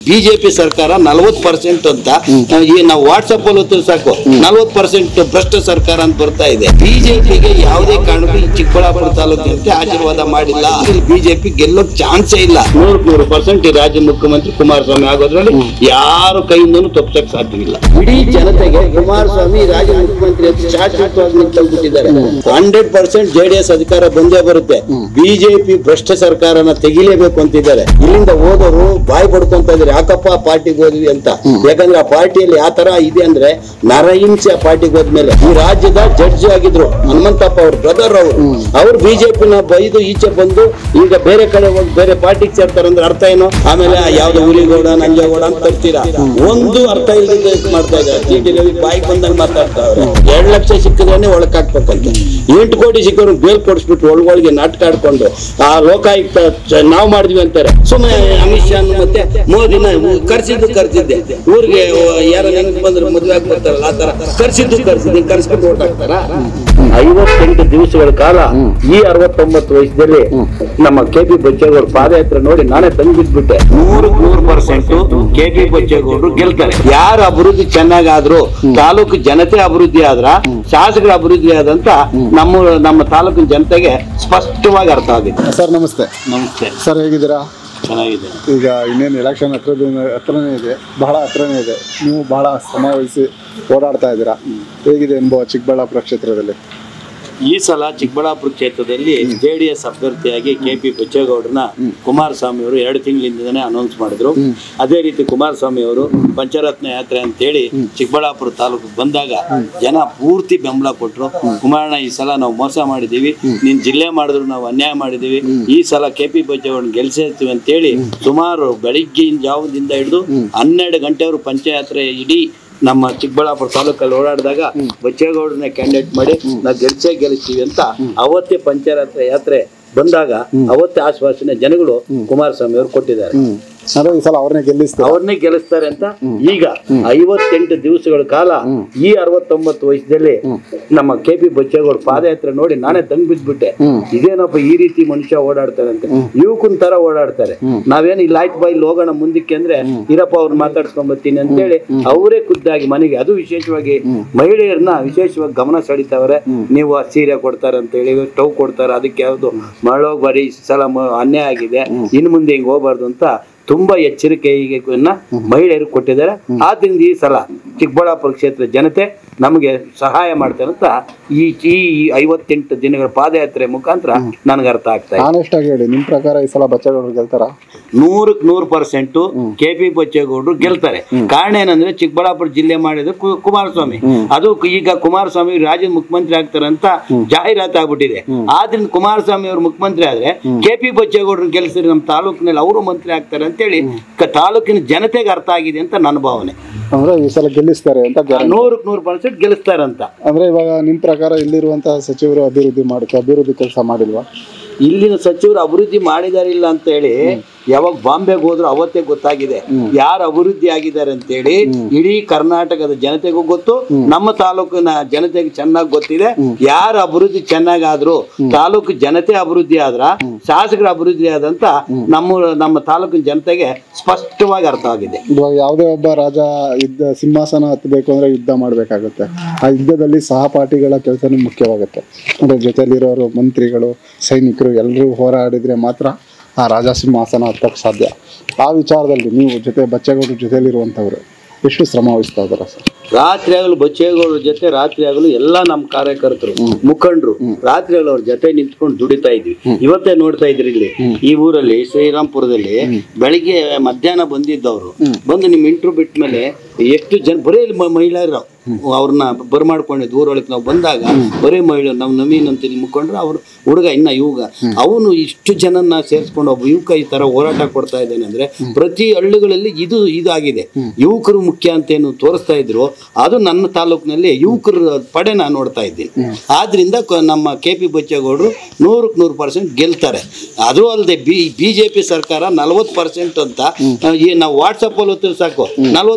BJP ಸರ್ಕಾರ ನಲವತ್ತು percent ಅಂತ ಆ, ಈ ನಾವು ವಾಟ್ಸಪ್ ಅಲ್ಲಿ ಹೊತ್ತಿದ್ರೆ ಸಾಕು ನಲವತ್ತು ಪರ್ಸೆಂಟ್ ಭ್ರಷ್ಟ ಸರ್ಕಾರ ಅಂತ ಬರ್ತಾ ಇದೆ ಬಿಜೆಪಿಗೆ ಯಾವುದೇ ಕಾರಣಕ್ಕೂ ಈ ಚಿಕ್ಕಬಳ್ಳಾಪುರ ತಾಲೂಕಿನಂತೆ ಆಶೀರ್ವಾದ ಮಾಡಿಲ್ಲ ಬಿಜೆಪಿ ಗೆಲ್ಲೋಕ್ ಚಾನ್ಸೇ ಇಲ್ಲ ನೂರಕ್ಕೆ ನೂರು ಪರ್ಸೆಂಟ್ ಈ ರಾಜ್ಯ ಮುಖ್ಯಮಂತ್ರಿ ಕುಮಾರಸ್ವಾಮಿ ಆಗೋದ್ರಲ್ಲಿ ಯಾರು ಕೈಯಿಂದನೂ ತಪ್ಪಿಸಕ್ ಸಾಧ್ಯವಿಲ್ಲ ಇಡೀ ಜನತೆಗೆ ಕುಮಾರಸ್ವಾಮಿ ರಾಜ್ಯ ಮುಖ್ಯಮಂತ್ರಿ ಅಂತ ಶಾಶ್ವತವಾಗಿ ನಿಂತ್ಕೊಂಡ್ಬಿಟ್ಟಿದ್ದಾರೆ ಹಂಡ್ರೆಡ್ ಪರ್ಸೆಂಟ್ ಜೆಡಿಎಸ್ ಅಧಿಕಾರ ಬಂದೇ ಬರುತ್ತೆ ಬಿಜೆಪಿ ಭ್ರಷ್ಟ ಸರ್ಕಾರನ ತೆಗಿಲೇಬೇಕು ಅಂತಿದ್ದಾರೆ ಇಲ್ಲಿಂದ ಹೋದವರು ಬಾಯಿ ಪಡ್ಕೊಂತ ಇದ್ದಾರೆ ಯಾಕಪ್ಪ ಆ ಪಾರ್ಟಿಗೆ ಹೋದ್ವಿ ಅಂತ ಯಾಕಂದ್ರೆ ಆ ಪಾರ್ಟಿಯಲ್ಲಿ ಯಾವ ತರ ಇದೆ ಅಂದ್ರೆ ನರಹಿಂಸೆ ಆ ಪಾರ್ಟಿಗೆ ಹೋದ್ಮೇಲೆ ಈ ರಾಜ್ಯದ ಜಡ್ಜಿ ಆಗಿದ್ರು ಹನುಮಂತಪ್ಪ ಅವ್ರ ಬ್ರದರ್ ಅವರು ಅವ್ರು ಬಿಜೆಪಿನ ಬೈದು ಈಚೆ ಬಂದು ಈಗ ಬೇರೆ ಕಡೆ ಹೋಗಿ ಬೇರೆ ಪಾರ್ಟಿಗೆ ಸೇರ್ತಾರೆ ಅಂದ್ರೆ ಅರ್ಥ ಏನು ಆಮೇಲೆ ಯಾವ್ದು ಹುಲಿಗೌಡ ನಂಜೇಗೌಡ ಅಂತ ತರ್ತೀರಾ ಒಂದು ಅರ್ಥ ಇಲ್ಲದೆ ಮಾಡ್ತಾ ಇದ್ದಾರೆ ಟಿ ಟಿ ರವಿ ಬಾಯಿಗೆ ಬಂದಂಗೆ ಮಾತಾಡ್ತಾವ್ರೆ ಎರಡ್ ಲಕ್ಷ ಸಿಕ್ಕಿದ್ರೆ ಒಳಕ್ ಹಾಕ್ಬೇಕಂತ ಎಂಟು ಕೋಟಿ ಸಿಕ್ಕವ್ರು ಬೇಲ್ ಕೊಡಿಸ್ಬಿಟ್ಟು ಒಳಗೊಳಗೆ ನಾಟಕ ಆಡ್ಕೊಂಡು ಆ ಲೋಕಾಯುಕ್ತ ಚ- ನಾವ್ ಮಾಡಿದ್ವಿ ಅಂತಾರೆ ಸುಮ್ಮನೆ ಅಮಿತ್ ಶಾ ಮತ್ತೆ ಮೋದಿನ ಕರ್ಸಿದ್ದು ಕರ್ಸಿದ್ದೆ ಊರಿಗೆ ಯಾರ ನೆನಪು ಬಂದ್ರೆ ಮದುವೆ ಆಗಿ ಬರ್ತಾರಲ್ಲ ಆ ತರ ಕರ್ಸಿದ್ದು ಕರ್ಸಿದ್ದೆ ಕರ್ಸ್ಕೊಂಡು ಓಟ್ ಹಾಕ್ತಾರ ಐವತ್ತೆಂಟು ದಿವಸಗಳ ಕಾಲ ಈ ಅರವತ್ತೊಂಬತ್ತು ವಯಸ್ಸಲ್ಲಿ ನಮ್ಮ ಕೆ ಪಿ ಬಚ್ಚೇಗೌಡ ಪಾದಯಾತ್ರೆ ನೋಡಿ ನಾನೇ ತಂದ್ಬಿಟ್ಬಿಟ್ಟೆ ನೂರಕ್ಕೆ ನೂರು ಪರ್ಸೆಂಟ್ ಕೆ ಪಿ ಬಚ್ಚೇಗೌಡರು ಗೆಲ್ತಾರೆ ಯಾರ ಅಭಿವೃದ್ಧಿ ಚೆನ್ನಾಗಾದ್ರು ತಾಲೂಕು ಜನತೆ ಅಭಿವೃದ್ಧಿ ಆದ್ರ ಶಾಸಕರ ಅಭಿವೃದ್ಧಿ ಆದಂತ ನಮ್ಮ ನಮ್ಮ ತಾಲೂಕಿನ ಜನತೆಗೆ ಸ್ಪಷ್ಟವಾಗಿ ಅರ್ಥ ಆಗಿದೆ ಸರ್ ನಮಸ್ತೆ ನಮಸ್ತೆ ಸರ್ ಹೇಗಿದ್ದೀರಾ ಚೆನ್ನಾಗಿದೆ ಈಗ ಇನ್ನೇನು ಎಲೆಕ್ಷನ್ ಹತ್ರದಿಂದ ಹತ್ರನೇ ಇದೆ ಬಹಳ ಹತ್ರನೇ ಇದೆ ನೀವು ಬಹಳ ಶ್ರಮ ವಹಿಸಿ ಓಡಾಡ್ತಾ ಇದ್ದೀರಾ ಹೇಗಿದೆ ಅನುಭವ ಚಿಕ್ಕಬಳ್ಳಾಪುರ ಕ್ಷೇತ್ರದಲ್ಲಿ ಈ ಸಲ ಚಿಕ್ಕಬಳ್ಳಾಪುರ ಕ್ಷೇತ್ರದಲ್ಲಿ ಜೆ ಡಿ ಎಸ್ ಅಭ್ಯರ್ಥಿಯಾಗಿ ಕೆ ಪಿ ಬಚ್ಚೇಗೌಡರನ್ನ ಕುಮಾರಸ್ವಾಮಿ ಅವರು ಎರಡು ತಿಂಗಳಿಂದನೇ ಅನೌನ್ಸ್ ಮಾಡಿದ್ರು ಅದೇ ರೀತಿ ಕುಮಾರಸ್ವಾಮಿ ಅವರು ಪಂಚರತ್ನ ಯಾತ್ರೆ ಅಂತೇಳಿ ಚಿಕ್ಕಬಳ್ಳಾಪುರ ತಾಲೂಕು ಬಂದಾಗ ಜನ ಪೂರ್ತಿ ಬೆಂಬಲ ಕೊಟ್ಟರು ಕುಮಾರಣ್ಣ ಈ ಸಲ ನಾವು ಮೋಸ ಮಾಡಿದೀವಿ ನೀನ್ ಜಿಲ್ಲೆ ಮಾಡಿದ್ರು ನಾವು ಅನ್ಯಾಯ ಮಾಡಿದೀವಿ ಈ ಸಲ ಕೆ ಪಿ ಬಚ್ಚೇಗೌಡನ ಗೆಲ್ಸಿರ್ತೀವಿ ಅಂತೇಳಿ ಸುಮಾರು ಬೆಳಿಗ್ಗೆಯಿಂದ ಜಾವದಿಂದ ಹಿಡಿದು ಹನ್ನೆರಡು ಗಂಟೆವರೆಗೂ ಪಂಚಯಾತ್ರೆ ಇಡೀ ನಮ್ಮ ಚಿಕ್ಕಬಳ್ಳಾಪುರ ತಾಲೂಕಲ್ಲಿ ಓಡಾಡಿದಾಗ ಬಚ್ಚೇಗೌಡರನ್ನ ಕ್ಯಾಂಡಿಡೇಟ್ ಮಾಡಿ ನಾವು ಗೆಲ್ಸೇ ಗೆಲ್ಲಿಸ್ತೀವಿ ಅಂತ ಅವತ್ತೇ ಪಂಚರಾತ್ರ ಯಾತ್ರೆ ಬಂದಾಗ ಅವತ್ತೇ ಆಶ್ವಾಸನೆ ಜನಗಳು ಕುಮಾರಸ್ವಾಮಿ ಅವರು ಕೊಟ್ಟಿದ್ದಾರೆ ಅಂದ್ರೆ ಈ ಸಲ ಅವ್ರನ್ನೇ ಗೆಲ್ಲಿಸ್ತೀರಾ ಅವ್ರನ್ನೇ ಗೆಲ್ಲಿಸ್ತಾರೆ ಅಂತ ಈಗ ಐವತ್ತೆಂಟು ದಿವಸಗಳ ಕಾಲ ಈ ಅರವತ್ತೊಂಬತ್ತು ವಯಸ್ಸದಲ್ಲಿ ನಮ್ಮ ಕೆ ಪಿ ಬಚ್ಚೇಗೌಡ ಪಾದಯಾತ್ರೆ ನೋಡಿ ನಾನೇ ತಂಗ್ ಬಿದ್ಬಿಟ್ಟೆ ಇದೇನಪ್ಪ ಈ ರೀತಿ ಮನುಷ್ಯ ಓಡಾಡ್ತಾರೆ ಅಂತ ಯುವಕನ್ ತರ ಓಡಾಡ್ತಾರೆ ನಾವೇನು ಇಲ್ಲಿ ಆಯ್ತು ಬಾ ಇಲ್ಲಿ ಹೋಗೋಣ ಮುಂದಕ್ಕೆ ಅಂದ್ರೆ ಇರಪ್ಪ ಅವ್ರನ್ನ ಮಾತಾಡ್ಸ್ಕೊಂಡ್ ಬರ್ತೀನಿ ಅಂತೇಳಿ ಅವರೇ ಖುದ್ದಾಗಿ ಮನೆಗೆ ಅದು ವಿಶೇಷವಾಗಿ ಮಹಿಳೆಯರನ್ನ ವಿಶೇಷವಾಗಿ ಗಮನ ಸೆಳಿತಾವ್ರೆ ನೀವು ಆ ಸೀರೆ ಕೊಡ್ತಾರೆ ಅಂತ ಹೇಳಿ ಸ್ಟವ್ ಕೊಡ್ತಾರೆ ಅದಕ್ಕೆ ಯಾವ್ದು ಮಳೋಗ್ ಬರೀ ಈ ಸಲ ಮ- ಅನ್ಯಾಯ ಆಗಿದೆ ಇನ್ನು ಮುಂದೆ ಹಿಂಗ್ ಹೋಗ್ಬಾರ್ದು ಅಂತ ತುಂಬಾ ಎಚ್ಚರಿಕೆಯನ್ನ ಮಹಿಳೆಯರು ಕೊಟ್ಟಿದ್ದಾರೆ ಆದ್ರಿಂದ ಈ ಸಲ ಚಿಕ್ಕಬಳ್ಳಾಪುರ ಕ್ಷೇತ್ರ ಜನತೆ ನಮಗೆ ಸಹಾಯ ಮಾಡ್ತಾರೆ ಅಂತ ಈ ಈ ಐವತ್ತೆಂಟು ದಿನಗಳ ಪಾದಯಾತ್ರೆ ಮುಖಾಂತರ ನನಗೆ ಅರ್ಥ ಆಗ್ತಾ ಇದೆ ಆನೆಸ್ಟ್ ಆಗಿ ಹೇಳಿ ನಿಮ್ಮ ಪ್ರಕಾರ ಈ ಸಲ ಬಚ್ಚೇಗೌಡರು ಗೆಲ್ತಾರಾ ನೂರಕ್ ನೂರು ಪರ್ಸೆಂಟ್ ಕೆ ಪಿ ಬಚ್ಚೇಗೌಡರು ಗೆಲ್ತಾರೆ ಕಾರಣ ಏನಂದ್ರೆ ಚಿಕ್ಕಬಳ್ಳಾಪುರ ಜಿಲ್ಲೆ ಮಾಡಿದ ಕು- ಕುಮಾರಸ್ವಾಮಿ ಅದು ಈಗ ಕುಮಾರಸ್ವಾಮಿ ರಾಜ್ಯದ ಮುಖ್ಯಮಂತ್ರಿ ಆಗ್ತಾರೆ ಅಂತ ಜಾಹೀರಾತು ಆಗ್ಬಿಟ್ಟಿದೆ ಆದ್ರಿಂದ ಕುಮಾರಸ್ವಾಮಿ ಅವರು ಮುಖ್ಯಮಂತ್ರಿ ಆದ್ರೆ ಕೆ ಪಿ ಬಚ್ಚೇಗೌಡರನ್ನ ಗೆಲ್ಸಿದ್ರೆ ನಮ್ಮ ತಾಲೂಕಿನಲ್ಲಿ ಅವರು ಮಂತ್ರಿ ಆಗ್ತಾರೆ ಅಂತೇಳಿ ಕ- ತಾಲೂಕಿನ ಜನತೆಗೆ ಅರ್ಥ ಆಗಿದೆ ಅಂತ ನನ್ನ ಭಾವನೆ ಅಂದ್ರೆ ಈ ಸಲ ಗೆಲ್ಲಿಸ್ತಾರೆ ಅಂತ ಗ್ಯಾರಂಟಿ ನೂರಕ್ ನೂರು ಪರ್ಸೆಂಟ್ ಗೆಲ್ಲಿಸ್ತಾರಂತ ಅಂದ್ರೆ ಇವಾಗ ನಿಮ್ಮ ಪ್ರಕಾರ ಇಲ್ಲಿರುವಂತಹ ಸಚಿವರು ಅಭಿವೃದ್ಧಿ ಮಾಡಕ್ಕೆ ಅಭಿವೃದ್ಧಿ ಕೆಲಸ ಮಾಡಿಲ್ವಾ ಇಲ್ಲಿನ ಸಚಿವರು ಅಭಿವೃದ್ಧಿ ಮಾಡಿದಾರಿಲ್ಲ ಅಂತ ಹೇಳಿ ಯಾವಾಗ ಬಾಂಬೆಗೆ ಹೋದ್ರು ಅವತ್ತೇ ಗೊತ್ತಾಗಿದೆ ಯಾರು ಅಭಿವೃದ್ಧಿ ಆಗಿದ್ದಾರೆ ಅಂತೇಳಿ ಇಡೀ ಕರ್ನಾಟಕದ ಜನತೆಗೂ ಗೊತ್ತು ನಮ್ಮ ತಾಲೂಕಿನ ಜನತೆಗೆ ಚೆನ್ನಾಗಿ ಗೊತ್ತಿದೆ ಯಾರು ಅಭಿವೃದ್ಧಿ ಚೆನ್ನಾಗಾದ್ರು ತಾಲೂಕು ಜನತೆ ಅಭಿವೃದ್ಧಿ ಆದ್ರ ಶಾಸಕರ ಅಭಿವೃದ್ಧಿ ಆದಂತ ನಮ್ಮ ನಮ್ಮ ತಾಲೂಕಿನ ಜನತೆಗೆ ಸ್ಪಷ್ಟವಾಗಿ ಅರ್ಥ ಆಗಿದೆ ಇವಾಗ ಯಾವುದೇ ಒಬ್ಬ ರಾಜ ಯುದ್ಧ ಸಿಂಹಾಸನ ಹತ್ತಬೇಕು ಅಂದ್ರೆ ಯುದ್ಧ ಮಾಡಬೇಕಾಗುತ್ತೆ ಆ ಯುದ್ಧದಲ್ಲಿ ಸಹಪಾಠಿಗಳ ಕೆಲಸನೂ ಮುಖ್ಯವಾಗುತ್ತೆ ಅಂದ್ರೆ ಜೊತೆಲಿರೋರು ಮಂತ್ರಿಗಳು ಸೈನಿಕರು ಎಲ್ಲರೂ ಹೋರಾಡಿದ್ರೆ ಮಾತ್ರ ಆ ರಾಜ ಸಿಂಹಾಸನ ಹತ್ತಕ್ಕೆ ಸಾಧ್ಯ ಆ ವಿಚಾರದಲ್ಲಿ ನೀವು ಜೊತೆ ಬಚ್ಚೆಗೌಡರ ಜೊತೆಲಿರುವಂಥವ್ರು ಎಷ್ಟು ಶ್ರಮ ವಹಿಸ್ತಾ ಇದ್ದಾರೆ ಸರ್ ರಾತ್ರಿ ಆಗಲು ಬಚ್ಚೇಗೌಡರ ಜೊತೆ ರಾತ್ರಿ ಆಗಲು ಎಲ್ಲಾ ನಮ್ಮ ಕಾರ್ಯಕರ್ತರು ಮುಖಂಡರು ರಾತ್ರಿ ಆಗಲು ಅವ್ರ ಜೊತೆ ನಿಂತ್ಕೊಂಡು ದುಡಿತಾ ಇದ್ವಿ ಇವತ್ತೇ ನೋಡ್ತಾ ಇದ್ರಿ ಇಲ್ಲಿ ಈ ಊರಲ್ಲಿ ಶ್ರೀರಾಮ್ಪುರದಲ್ಲಿ ಬೆಳಿಗ್ಗೆ ಮಧ್ಯಾಹ್ನ ಬಂದಿದ್ದವರು ಬಂದು ನಿಮ್ ಇಂಟ್ರು ಬಿಟ್ಟ ಮೇಲೆ ಎಷ್ಟು ಜನ ಬರೀ ಇಲ್ಲಿ ಮ- ಮಹಿಳೆಯರು ಅವ್ರನ್ನ ಬರ್ಮಾಡ್ಕೊಂಡಿದ್ದು ಊರೊಳಗೆ ನಾವು ಬಂದಾಗ ಬರೀ ಮಹಿಳೆಯರು ನಾವು ನವೀನ್ ಅಂತ ಇಲ್ಲಿ ಮುಖಂಡ್ರು ಅವ್ರು ಹುಡುಗ ಇನ್ನ ಯುವಕ ಅವನು ಇಷ್ಟು ಜನನ್ನ ಸೇರಿಸ್ಕೊಂಡು ಒಬ್ಬ ಯುವಕ ಈ ತರ ಹೋರಾಟ ಕೊಡ್ತಾ ಇದ್ದಾನೆ ಅಂದ್ರೆ ಪ್ರತಿ ಹಳ್ಳಿಗಳಲ್ಲಿ ಇದು ಇದಾಗಿದೆ ಯುವಕರು ಮುಖ್ಯ ಅಂತ ಏನು ತೋರಿಸ್ತಾ ಇದ್ರು ಅದು ನನ್ನ ತಾಲೂಕಿನಲ್ಲಿ ಯುವಕರ ಪಡೆ ನಾನು ನೋಡ್ತಾ ಇದ್ದೀನಿ ಆದ್ರಿಂದ ಕ- ನಮ್ಮ ಕೆ ಪಿ ಬಚ್ಚೇಗೌಡರು ನೂರಕ್ಕೆ ನೂರು ಪರ್ಸೆಂಟ್ ಗೆಲ್ತಾರೆ ಅದು ಅಲ್ಲದೆ ಬಿ ಬಿ ಜೆ ಪಿ ಸರ್ಕಾರ ನಲವತ್ತು ಪರ್ಸೆಂಟ್ ಅಂತ ಆ, ಈ ನಾವು ವಾಟ್ಸಪ್ ಅಲ್ಲಿ ಹೊತ್ತಿದ್ರೆ ಸಾಕು ನಲ್ವತ್ತು ಪರ್ಸೆಂಟ್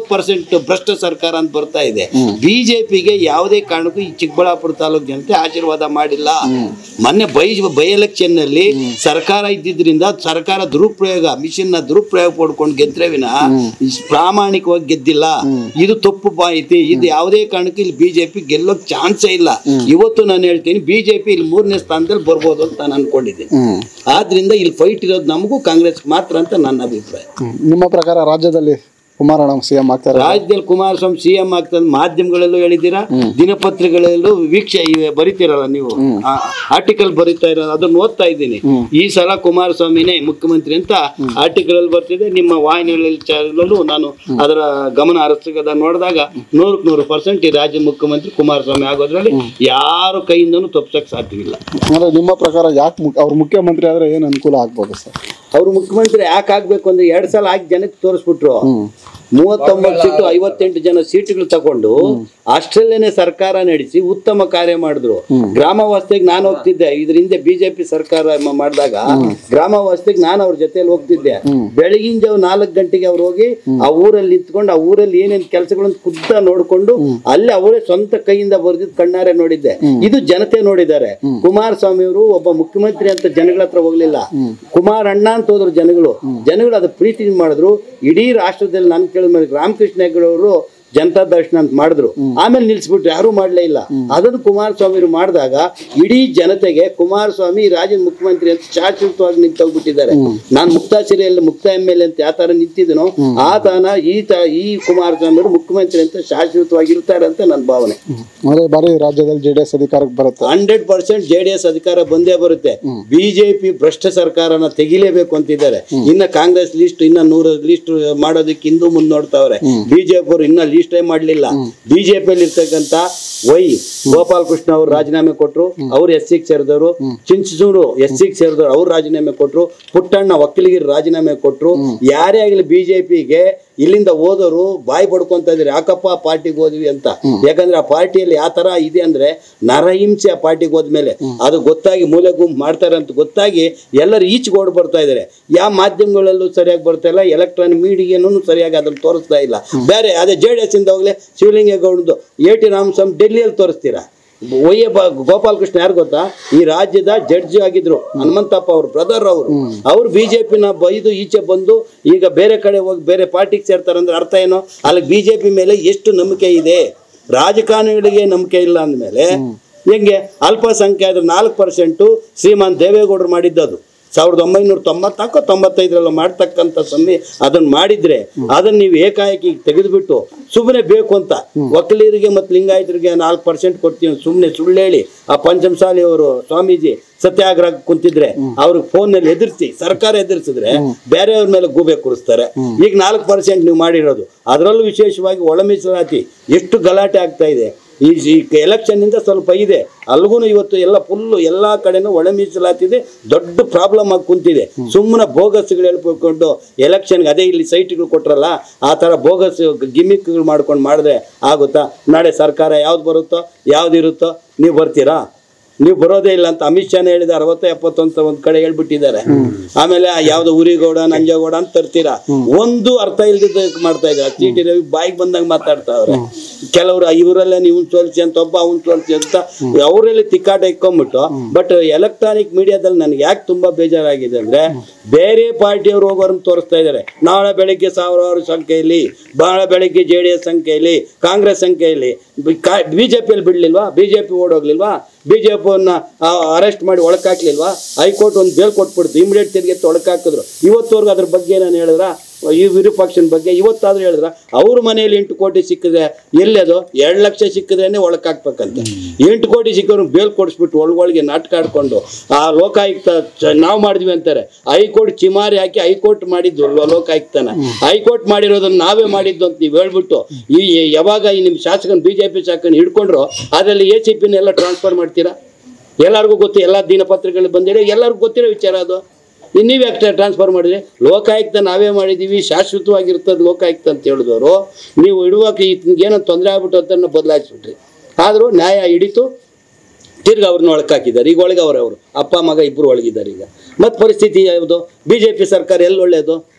ಪರ್ಸೆಂಟ್ ಭ್ರಷ್ಟ ಸರ್ಕಾರ ಅಂತ ಬರ್ತಾ ಇದೆ ಬಿಜೆಪಿಗೆ ಯಾವುದೇ ಕಾರಣಕ್ಕೂ ಈ ಚಿಕ್ಕಬಳ್ಳಾಪುರ ತಾಲೂಕು ಜನತೆ ಆಶೀರ್ವಾದ ಮಾಡಿಲ್ಲ ಮೊನ್ನೆ ಬೈ ಬೈ ಎಲೆಕ್ಷನ್ ನಲ್ಲಿ ಸರ್ಕಾರ ಇದ್ದಿದ್ರಿಂದ ಸರ್ಕಾರ ದುರುಪಯೋಗ ಮಿಷನ್ ನ ದುರುಪಯೋಗ ಪಡ್ಕೊಂಡು ಗೆದ್ರೆ ವಿನ ಪ್ರಾಮಾಣಿಕವಾಗಿ ಗೆದ್ದಿಲ್ಲ ಇದು ತಪ್ಪು ಮಾಹಿತಿ ಇದು ಯಾವುದೇ ಕಾರಣಕ್ಕೂ ಇಲ್ಲಿ ಬಿಜೆಪಿ ಗೆಲ್ಲೋಕ್ ಚಾನ್ಸೇ ಇಲ್ಲ ಇವತ್ತು ನಾನು ಹೇಳ್ತೀನಿ ಬಿಜೆಪಿ ಇಲ್ಲಿ ಮೂರನೇ ಸ್ಥಾನದಲ್ಲಿ ಬರ್ಬೋದು ಅಂತ ನಾನು ಅನ್ಕೊಂಡಿದ್ದೀನಿ ಹ್ಮ್ ಆದ್ರಿಂದ ಇಲ್ಲಿ ಫೈಟ್ ಇರೋದು ನಮಗೂ ಕಾಂಗ್ರೆಸ್ ಮಾತ್ರ ಅಂತ ನನ್ನ ಅಭಿಪ್ರಾಯ ಹ್ಮ್. ನಿಮ್ಮ ಪ್ರಕಾರ ರಾಜ್ಯದಲ್ಲಿ ಕುಮಾರಣ್ಣ ಸಿ ಎಂ ಆಗ್ತಾರೆ ರಾಜ್ಯದಲ್ಲಿ ಕುಮಾರಸ್ವಾಮಿ ಸಿಎಂ ಆಗ್ತದೆ ಮಾಧ್ಯಮಗಳಲ್ಲೂ ಹೇಳಿದ್ದೀರಾ ದಿನಪತ್ರಿಕೆಗಳಲ್ಲೂ ವೀಕ್ಷೆ ಇವೆ ಬರಿತೀರಲ್ಲ ನೀವು ಆರ್ಟಿಕಲ್ ಬರಿತಾ ಇರೋದು ಅದನ್ನ ಓದ್ತಾ ಇದ್ದೀನಿ ಈ ಸಲ ಕುಮಾರಸ್ವಾಮಿನೇ ಮುಖ್ಯಮಂತ್ರಿ ಅಂತ ಆರ್ಟಿಕಲ್ ಅಲ್ಲಿ ಬರ್ತಿದೆ ನಿಮ್ಮ ವಾಹಿನಿಗಳಲ್ಲಿ ಚಾನಲಲ್ಲೂ ನಾನು ಅದರ ಗಮನ ಹರಿಸದ ನೋಡಿದಾಗ ನೂರಕ್ಕೆ ನೂರು ಪರ್ಸೆಂಟ್ ಈ ರಾಜ್ಯ ಮುಖ್ಯಮಂತ್ರಿ ಕುಮಾರಸ್ವಾಮಿ ಆಗೋದ್ರಲ್ಲಿ ಯಾರು ಕೈಯಿಂದನೂ ತಪ್ಸಕ್ ಸಾಧ್ಯವಿಲ್ಲ ಅಂದ್ರೆ ನಿಮ್ಮ ಪ್ರಕಾರ ಯಾಕೆ ಅವ್ರು ಮುಖ್ಯಮಂತ್ರಿ ಆದ್ರೆ ಏನು ಅನುಕೂಲ ಆಗ್ಬೋದು ಸರ್ ಅವ್ರು ಮುಖ್ಯಮಂತ್ರಿ ಯಾಕೆ ಆಗ್ಬೇಕು ಅಂದ್ರೆ ಎರಡ್ ಸಲ ಆಗಿ ಜನಕ್ಕೆ ತೋರಿಸ್ಬಿಟ್ರು ಮೂವತ್ತೊಂಬತ್ತು ಸೀಟು ಐವತ್ತೆಂಟು ಜನ ಸೀಟುಗಳು ತಗೊಂಡು ಅಷ್ಟರಲ್ಲೇನೆ ಸರ್ಕಾರ ನಡೆಸಿ ಉತ್ತಮ ಕಾರ್ಯ ಮಾಡಿದ್ರು ಗ್ರಾಮ ವಾಸ್ತವಿಗೆ ನಾನು ಹೋಗ್ತಿದ್ದೆ ಇದ್ರ ಹಿಂದೆ ಬಿಜೆಪಿ ಸರ್ಕಾರ ಮ- ಮಾಡಿದಾಗ ಗ್ರಾಮ ವಾಸ್ತವಿಗೆ ನಾನು ಅವ್ರ ಜೊತೆಲಿ ಹೋಗ್ತಿದ್ದೆ ಬೆಳಗಿನ ಜಾವ ನಾಲ್ಕು ಗಂಟೆಗೆ ಅವ್ರು ಹೋಗಿ ಆ ಊರಲ್ಲಿ ನಿಂತ್ಕೊಂಡು ಆ ಊರಲ್ಲಿ ಏನೇನ್ ಕೆಲಸಗಳನ್ನು ಖುದ್ದ ನೋಡ್ಕೊಂಡು ಅಲ್ಲಿ ಅವರೇ ಸ್ವಂತ ಕೈಯಿಂದ ಬರೆದಿದ್ದು ಕಣ್ಣಾರೆ ನೋಡಿದ್ದೆ ಇದು ಜನತೆ ನೋಡಿದ್ದಾರೆ ಕುಮಾರಸ್ವಾಮಿ ಅವರು ಒಬ್ಬ ಮುಖ್ಯಮಂತ್ರಿ ಅಂತ ಜನಗಳ ಹತ್ರ ಹೋಗ್ಲಿಲ್ಲ ಕುಮಾರ್ ಅಣ್ಣ ಅಂತ ಹೋದ್ರು ಜನಗಳು ಜನಗಳು ಅದು ಪ್ರೀತಿ ಮಾಡಿದ್ರು ಇಡೀ ರಾಷ್ಟ್ರದಲ್ಲಿ ನಾನು ಕೇಳಿದ ಮೇಲೆ ರಾಮಕೃಷ್ಣ ಹೆಗಡೆ ಅವರು ಜನತಾ ದರ್ಶನ ಅಂತ ಮಾಡಿದ್ರು ಆಮೇಲೆ ನಿಲ್ಸ್ಬಿಟ್ರು ಯಾರು ಮಾಡ್ಲೇ ಇಲ್ಲ ಅದನ್ನು ಕುಮಾರಸ್ವಾಮಿ ಅವರು ಮಾಡಿದಾಗ ಇಡೀ ಜನತೆಗೆ ಕುಮಾರಸ್ವಾಮಿ ಈ ರಾಜ್ಯದ ಮುಖ್ಯಮಂತ್ರಿ ಅಂತ ಶಾಶ್ವತವಾಗಿ ನಿಂತೋಗ್ಬಿಟ್ಟಿದ್ದಾರೆ ನಾನು ಮುಕ್ತಾ ಸಿರಿಯಲ್ಲಿ ಮುಕ್ತ ಎಮ್ ಎಲ್ ಎ ಅಂತ ಯಾವ ತರ ನಿಂತಿದ್ದೀನೋ ಆ ತಾನ ಈ ತ ಈ ಕುಮಾರಸ್ವಾಮಿ ಅವರು ಮುಖ್ಯಮಂತ್ರಿ ಅಂತ ಶಾಶ್ವತವಾಗಿ ಇರ್ತಾರೆ ಅಂತ ನನ್ನ ಭಾವನೆ ಅಂದ್ರೆ ಬಾರಿ ರಾಜ್ಯದಲ್ಲಿ ಜೆ ಡಿ ಎಸ್ ಅಧಿಕಾರಕ್ಕೆ ಬರುತ್ತೆ hundred percent J D S ಅಧಿಕಾರ ಬಂದೇ ಬರುತ್ತೆ ಬಿಜೆಪಿ ಭ್ರಷ್ಟ ಸರ್ಕಾರನ ತೆಗಿಲೇಬೇಕು ಅಂತಿದ್ದಾರೆ ಇನ್ನ ಕಾಂಗ್ರೆಸ್ ಲಿಸ್ಟ್ ಇನ್ನ ನೂರ ಲಿಸ್ಟ್ ಮಾಡೋದಕ್ಕೆ ಹಿಂದೂ ಮುಂದೆ ನೋಡ್ತಾವ್ರೆ ಬಿಜೆಪಿ ಅವರು ಇನ್ನ ಲಿಸ್ಟೇ ಮಾಡ್ಲಿಲ್ಲ ಬಿಜೆಪಿಯಲ್ಲಿ ಇರ್ತಕ್ಕಂತ ವೈ ಗೋಪಾಲ್ ಕೃಷ್ಣ ಅವರು ರಾಜೀನಾಮೆ ಕೊಟ್ರು ಅವ್ರು ಎಸ್ ಸಿಗ್ ಸೇರಿದವರು ಚಿಂಚೂರು ಎಸ್ ಸಿಗ್ ಸೇರಿದವರು ಅವ್ರು ರಾಜೀನಾಮೆ ಕೊಟ್ರು ಪುಟ್ಟಣ್ಣ ಒಕ್ಕಲಿಗರು ರಾಜೀನಾಮೆ ಕೊಟ್ರು ಯಾರೇ ಆಗಲಿ ಬಿಜೆಪಿಗೆ ಇಲ್ಲಿಂದ ಹೋದವರು ಬಾಯಿ ಪಡ್ಕೊಂತ ಇದ್ರು ಯಾಕಪ್ಪ ಆ ಪಾರ್ಟಿಗೆ ಹೋದ್ವಿ ಅಂತ ಯಾಕಂದ್ರೆ ಆ ಪಾರ್ಟಿಯಲ್ಲಿ ಯಾವ ತರ ಇದೆ ಅಂದ್ರೆ ನರಹಿಂಸೆ ಆ ಪಾರ್ಟಿಗೆ ಹೋದ್ಮೇಲೆ ಅದು ಗೊತ್ತಾಗಿ ಮೂಲೆ ಗುಂಪು ಮಾಡ್ತಾರೆ ಅಂತ ಗೊತ್ತಾಗಿ ಎಲ್ಲರೂ ಈಚೆಗೆ ಓಡ್ ಬರ್ತಾ ಇದಾರೆ ಯಾವ ಮಾಧ್ಯಮಗಳಲ್ಲೂ ಸರಿಯಾಗಿ ಬರ್ತಾ ಇಲ್ಲ ಎಲೆಕ್ಟ್ರಾನಿಕ್ ಮೀಡಿಯಾನು ಸರಿಯಾಗಿ ಅದನ್ನು ತೋರಿಸ್ತಾ ಇಲ್ಲ ಬೇರೆ ಅದೇ ಜೆ ಡಿ ಎಸ್ ಇಂದ ಹೋಗ್ಲಿ ಶಿವಲಿಂಗೇಗೌಡದ್ದು ಎ ಟಿ ರಾಮಸ್ವಾಮಿ ಡೆಲ್ಲಿಯಲ್ಲಿ ತೋರಿಸ್ತೀರಾ ಒಯ್ಯ ಬ ಗೋಪಾಲ್ ಕೃಷ್ಣ ಯಾರು ಗೊತ್ತಾ ಈ ರಾಜ್ಯದ ಜಡ್ಜ್ ಆಗಿದ್ರು ಹನುಮಂತಪ್ಪ ಅವರು ಬ್ರದರ್ ಅವರು ಅವ್ರು ಬಿಜೆಪಿನ ಬೈದು ಈಚೆ ಬಂದು ಈಗ ಬೇರೆ ಕಡೆ ಹೋಗಿ ಬೇರೆ ಪಾರ್ಟಿಗೆ ಸೇರ್ತಾರೆ ಅಂದ್ರೆ ಅರ್ಥ ಏನು ಅಲ್ಲಿ ಬಿಜೆಪಿ ಮೇಲೆ ಎಷ್ಟು ನಂಬಿಕೆ ಇದೆ ರಾಜಕಾರಣಿಗಳಿಗೆ ನಂಬಿಕೆ ಇಲ್ಲ ಅಂದಮೇಲೆ ಹೆಂಗೆ ಅಲ್ಪಸಂಖ್ಯಾತರ ನಾಲ್ಕು ಪರ್ಸೆಂಟು ಶ್ರೀಮಾನ್ ದೇವೇಗೌಡರು ಮಾಡಿದ್ದದು ಸಾವಿರದ ಒಂಬೈನೂರ ತೊಂಬತ್ನಾಲ್ಕು ತೊಂಬತ್ತೈದರಲ್ಲಿ ಮಾಡ್ತಕ್ಕಂಥ ಸಮಯ ಅದನ್ನ ಮಾಡಿದ್ರೆ ಅದನ್ನ ನೀವು ಏಕಾಏಕಿ ತೆಗೆದುಬಿಟ್ಟು ಸುಮ್ಮನೆ ಬೇಕು ಅಂತ ವಕೀಲರಿಗೆ ಮತ್ತು ಲಿಂಗಾಯತರಿಗೆ ನಾಲ್ಕು ಪರ್ಸೆಂಟ್ ಕೊಡ್ತೀವಿ ಸುಮ್ಮನೆ ಸುಳ್ಳು ಹೇಳಿ ಆ ಪಂಚಮಸಾಲಿ ಅವರು ಸ್ವಾಮೀಜಿ ಸತ್ಯಾಗ್ರಹ ಕುಂತಿದ್ರೆ ಅವ್ರಿಗೆ ಫೋನಲ್ಲಿ ಎದುರಿಸಿ ಸರ್ಕಾರ ಎದುರಿಸಿದ್ರೆ ಬೇರೆಯವ್ರ ಮೇಲೆ ಗೂಬೆ ಕೂರಿಸ್ತಾರೆ ಈಗ ನಾಲ್ಕು ಪರ್ಸೆಂಟ್ ನೀವು ಮಾಡಿರೋದು ಅದರಲ್ಲೂ ವಿಶೇಷವಾಗಿ ಒಳ ಮೀಸಲಾತಿ ಎಷ್ಟು ಗಲಾಟೆ ಆಗ್ತಾ ಇದೆ ಈ ಎಲೆಕ್ಷನ್ ಇಂದ ಸ್ವಲ್ಪ ಇದೆ ಅಲ್ಗೂ ಇವತ್ತು ಎಲ್ಲ ಫುಲ್ಲು ಎಲ್ಲ ಕಡೆನೂ ಒಳ ಮೀಸಲಾತಿದೆ ದೊಡ್ಡ ಪ್ರಾಬ್ಲಮ್ ಆಗಿ ಕುಂತಿದೆ ಸುಮ್ಮನೆ ಬೋಗಸ್ಗಳು ಹೇಳ್ಕೊಂಡು ಎಲೆಕ್ಷನ್ಗೆ ಅದೇ ಇಲ್ಲಿ ಸೈಟ್ಗಳು ಕೊಟ್ರಲ್ಲ ಆ ಥರ ಬೋಗಸ್ ಗಿಮಿಕ್ಗಳು ಮಾಡ್ಕೊಂಡು ಮಾಡಿದ್ರೆ ಆಗುತ್ತಾ ನಾಳೆ ಸರ್ಕಾರ ಯಾವ್ದು ಬರುತ್ತೋ ಯಾವ್ದು ಇರುತ್ತೋ ನೀವು ಬರ್ತೀರಾ ನೀವು ಬರೋದೇ ಇಲ್ಲ ಅಂತ ಅಮಿತ್ ಶಾನೇ ಹೇಳಿದ ಅರವತ್ತ ಎಪ್ಪತ್ತೊಂದು ಒಂದ್ ಕಡೆ ಹೇಳ್ಬಿಟ್ಟಿದ್ದಾರೆ ಆಮೇಲೆ ಆ ಯಾವ್ದೋ ಉರಿಗೌಡ ನಂಜೇಗೌಡ ಅಂತ ತರ್ತೀರಾ ಒಂದು ಅರ್ಥ ಇಲ್ದಿದ್ದ ಮಾಡ್ತಾ ಇದ್ದಾರೆ ಚೀಟಿ ರವಿ ಬಾಯಿಗೆ ಬಂದಾಗ ಮಾತಾಡ್ತಾವ್ರೆ ಕೆಲವರು ಇವರಲ್ಲೇ ನೀವು ಸೋಲ್ಸಿ ಅಂತ ಒಬ್ಬ ಅವ್ನು ಸೋಲ್ಸಿ ಅಂತ ಅವರಲ್ಲಿ ತಿಕ್ಕಾಟ ಇಕ್ಕೊಂಬಿಟ್ಟು ಬಟ್ ಎಲೆಕ್ಟ್ರಾನಿಕ್ ಮೀಡಿಯಾದಲ್ಲಿ ನನಗೆ ಯಾಕೆ ತುಂಬಾ ಬೇಜಾರಾಗಿದೆ ಅಂದ್ರೆ ಬೇರೆ ಪಾರ್ಟಿಯವರು ಹೋಗೋರನ್ನ ತೋರಿಸ್ತಾ ಇದ್ದಾರೆ ನಾಳೆ ಬೆಳಿಗ್ಗೆ ಸಾವಿರಾರು ಸಂಖ್ಯೆಯಲ್ಲಿ ಬಹಳ ಬೆಳಿಗ್ಗೆ ಜೆ ಡಿ ಎಸ್ ಸಂಖ್ಯೆಯಲ್ಲಿ ಕಾಂಗ್ರೆಸ್ ಸಂಖ್ಯೆಯಲ್ಲಿ ಬಿಜೆಪಿಯಲ್ಲಿ ಬಿಡ್ಲಿಲ್ವಾ ಬಿಜೆಪಿ ಓಡೋಗ್ಲಿಲ್ವಾ ಬಿಜೆಪಿಯನ್ನ ಅರೆಸ್ಟ್ ಮಾಡಿ ಒಳಕಾಕ್ಲಿಲ್ವಾ ಹೈಕೋರ್ಟ್ ಒಂದು ಬೇಲ್ ಕೊಟ್ಬಿಡ್ತು ಇಮಿಡಿಯೇಟ್ ತಿರುಗಿ ಒಳಕಾಕಿದ್ರು ಇವತ್ತವರೆಗೂ ಅದ್ರ ಬಗ್ಗೆ ನಾನು ಹೇಳಿದ್ರ ಈ ವಿರೂಪಾಕ್ಷನ ಬಗ್ಗೆ ಇವತ್ತಾದ್ರೂ ಹೇಳಿದ್ರ ಅವ್ರ ಮನೆಯಲ್ಲಿ ಎಂಟು ಕೋಟಿ ಸಿಕ್ಕಿದ್ರೆ ಎಲ್ಲಿ ಅದು ಎರಡು ಲಕ್ಷ ಸಿಕ್ಕಿದ್ರೇನೆ ಒಳಕಾಕ್ಬೇಕಂತ ಎಂಟು ಕೋಟಿ ಸಿಕ್ಕೋರು ಬೇಲ್ ಕೊಡಿಸ್ಬಿಟ್ಟು ಒಳಗೊಳಗೆ ನಾಟಕ ಆಡ್ಕೊಂಡು ಆ ಲೋಕಾಯುಕ್ತ ಚ- ನಾವು ಮಾಡಿದ್ವಿ ಅಂತಾರೆ ಹೈಕೋರ್ಟ್ ಚಿಮಾರಿ ಹಾಕಿ ಹೈಕೋರ್ಟ್ ಮಾಡಿದ್ದು ಲೋ- ಲೋಕಾಯುಕ್ತನ ಹೈಕೋರ್ಟ್ ಮಾಡಿರೋದನ್ನ ನಾವೇ ಮಾಡಿದ್ದು ಅಂತ ನೀವು ಹೇಳ್ಬಿಟ್ಟು ಈ ಯಾವಾಗ ಈ ನಿಮ್ಮ ಶಾಸಕನ ಬಿಜೆಪಿ ಶಾಸಕನ ಹಿಡ್ಕೊಂಡ್ರು ಅದರಲ್ಲಿ ಎ ಸಿ ಪಿನೆಲ್ಲ ಟ್ರಾನ್ಸ್ಫರ್ ಮಾಡ್ತೀರಾ ಎಲ್ಲರಿಗೂ ಗೊತ್ತು ಎಲ್ಲ ದಿನಪತ್ರಿಕೆಗಳು ಬಂದಿರೋ ಎಲ್ಲರಿಗೂ ಗೊತ್ತಿರೋ ವಿಚಾರ ಅದು ಇನ್ನು ನೀವು ಯಾಕೆ ಟ್ರಾನ್ಸ್ಫರ್ ಮಾಡಿದ್ರೆ ಲೋಕಾಯುಕ್ತ ನಾವೇ ಮಾಡಿದ್ದೀವಿ ಶಾಶ್ವತವಾಗಿರ್ತದೆ ಲೋಕಾಯುಕ್ತ ಅಂತ ಹೇಳಿದವರು ನೀವು ಇಡುವಾಗ ಏನೋ ತೊಂದರೆ ಆಗ್ಬಿಟ್ಟು ಅದನ್ನು ಬದಲಾಯಿಸ್ಬಿಟ್ರಿ ಆದರೂ ನ್ಯಾಯ ಹಿಡಿತು ತಿರ್ಗಿ ಅವ್ರನ್ನ ಒಳಕಾಕಿದ್ದಾರೆ ಈಗ ಒಳಗೆ ಅವ್ರೆ ಅವರು ಅಪ್ಪ ಮಗ ಇಬ್ಬರು ಒಳಗಿದ್ದಾರೆ ಈಗ ಮತ್ತು ಪರಿಸ್ಥಿತಿ ಯಾವುದು ಬಿ ಜೆ ಪಿ ಸರ್ಕಾರ ಎಲ್ಲಿ ಒಳ್ಳೆಯದು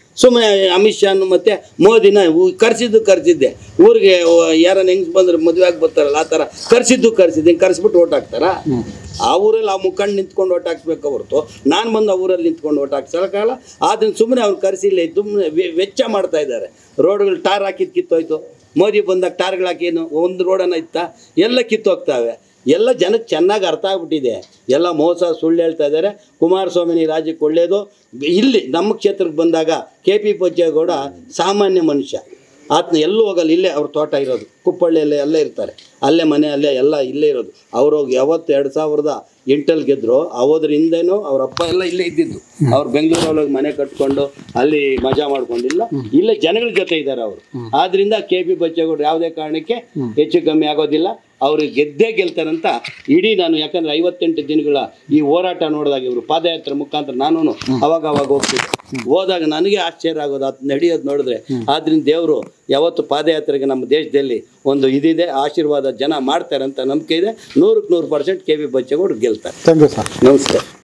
ಸುಮ್ಮನೆ ಅಮಿತ್ ಶಾನು ಮತ್ತೆ ಮೋದಿನ ಕರೆಸಿದ್ದು ಕರೆಸಿದ್ದೆ ಊರಿಗೆ ಯಾರನ್ನ ಹೆಂಗ್ ಬಂದ್ರೆ ಮದುವೆ ಆಗಿ ಬರ್ತಾರಲ್ಲ ಆ ಥರ ಕರೆಸಿದ್ದು ಕರೆಸಿದ್ದೆ ಹಿಂಗೆ ಕರೆಸ್ಬಿಟ್ಟು ಓಟ್ ಹಾಕ್ತಾರಾ ಆ ಊರಲ್ಲಿ ಆ ಮುಖಂಡ್ ನಿಂತ್ಕೊಂಡು ಓಟ್ ಹಾಕ್ಬೇಕು ಹೊರತು ನಾನು ಬಂದು ಆ ಊರಲ್ಲಿ ನಿಂತ್ಕೊಂಡು ಓಟ್ ಹಾಕ್ಸೋಕ್ಕಾಗಲ್ಲ ಆದ್ರೆ ಸುಮ್ಮನೆ ಅವ್ರು ಕರೆಸಿಲ್ಲ ಸುಮ್ಮನೆ ವೆಚ್ಚ ಮಾಡ್ತಾ ಇದ್ದಾರೆ ರೋಡ್ಗಳು ಟಾರ್ ಹಾಕಿದ್ದು ಕಿತ್ತೋಯ್ತು ಮೋದಿ ಬಂದಾಗ ಟಾರ್ಗಳು ಹಾಕೇನು ಒಂದು ರೋಡನ್ನ ಇತ್ತ ಎಲ್ಲ ಕಿತ್ತೋಗ್ತಾವೆ ಎಲ್ಲ ಜನಕ್ಕೆ ಚೆನ್ನಾಗಿ ಅರ್ಥ ಆಗ್ಬಿಟ್ಟಿದೆ ಎಲ್ಲ ಮೋಸ ಸುಳ್ಳು ಹೇಳ್ತಾ ಇದ್ದಾರೆ ಕುಮಾರಸ್ವಾಮಿ ರಾಜ್ಯಕ್ಕೆ ಒಳ್ಳೆಯದು ಇಲ್ಲಿ ನಮ್ಮ ಕ್ಷೇತ್ರಕ್ಕೆ ಬಂದಾಗ ಕೆ ಪಿ ಬೊಜ್ಜೇಗೌಡ ಸಾಮಾನ್ಯ ಮನುಷ್ಯ ಆತನ ಎಲ್ಲೂ ಹೋಗಲ್ಲ ಇಲ್ಲೇ ಅವ್ರ ತೋಟ ಇರೋದು ಕುಪ್ಪಳ್ಳಿಯಲ್ಲೇ ಅಲ್ಲೇ ಇರ್ತಾರೆ ಅಲ್ಲೇ ಮನೆ ಅಲ್ಲೇ ಎಲ್ಲ ಇಲ್ಲೇ ಇರೋದು ಅವ್ರು ಹೋಗಿ ಯಾವತ್ತು ಎರಡು ಸಾವಿರದ ಎಂಟಲ್ಲಿ ಗೆದ್ರು ಅwoದ್ರ ಹಿಂದೆನೂ ಅವ್ರ ಅಪ್ಪ ಎಲ್ಲ ಇಲ್ಲೇ ಇದ್ದಿದ್ದು ಅವ್ರು ಬೆಂಗಳೂರೊಳಗೆ ಮನೆ ಕಟ್ಕೊಂಡು ಅಲ್ಲಿ ಮಜಾ ಮಾಡ್ಕೊಂಡಿಲ್ಲ ಇಲ್ಲೇ ಜನಗಳ ಜೊತೆ ಇದ್ದಾರೆ ಅವರು ಆದ್ರಿಂದ ಕೆ ಪಿ ಬಚ್ಚೇಗೌಡರು ಯಾವುದೇ ಕಾರಣಕ್ಕೆ ಹೆಚ್ಚು ಕಮ್ಮಿ ಆಗೋದಿಲ್ಲ ಅವರು ಗೆದ್ದೇ ಗೆಲ್ತಾರಂತ ಇಡೀ ನಾನು ಯಾಕಂದ್ರೆ ಐವತ್ತೆಂಟು ದಿನಗಳ ಈ ಹೋರಾಟ ನೋಡಿದಾಗ ಇವರು ಪಾದಯಾತ್ರೆ ಮುಖಾಂತರ ನಾನು ಅವಾಗ ಅವಾಗ ಹೋಗ್ತಿದ್ದೆ ಹೋದಾಗ ನನಗೆ ಆಶ್ಚರ್ಯ ಆಗೋದು ಅದು ನಡೆಯೋದು ನೋಡಿದ್ರೆ ಆದ್ರಿಂದ ದೇವರು ಯಾವತ್ತು ಪಾದಯಾತ್ರೆಗೆ ನಮ್ಮ ದೇಶದಲ್ಲಿ ಒಂದು ಇದಿದೆ ಆಶೀರ್ವಾದ ಜನ ಮಾಡ್ತಾರೆ ಅಂತ ನಂಬಿಕೆ ಇದೆ ನೂರಕ್ಕೆ ನೂರು ಪರ್ಸೆಂಟ್ ಕೆ ಪಿ ಬಚ್ಚೇಗೌಡರು ಗೆಲ್ತಾರೆ ಥ್ಯಾಂಕ್ ಯು ಸರ್ ನಮಸ್ಕಾರ